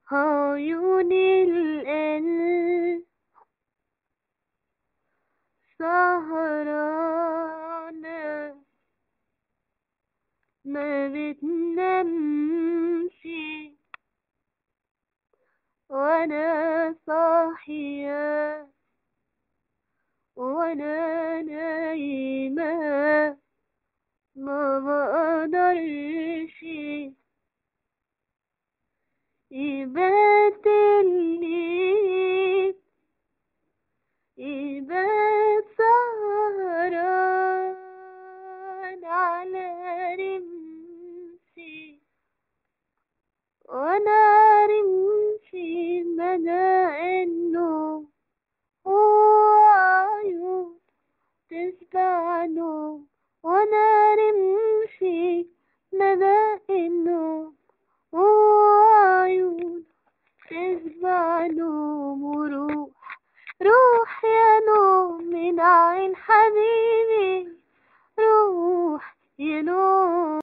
عيون القلب سهرانة ما بتنامش وانا صاحية وانا نايمة ما بقدرش يبات الليل يبات سهران على رمشي وانا رمشي مدى النوم وعيون تشبع نوم وانا رمشي مدى النوم وعيون تشبع نوم وروح روح يا نوم من عين حبيبي روح يا نوم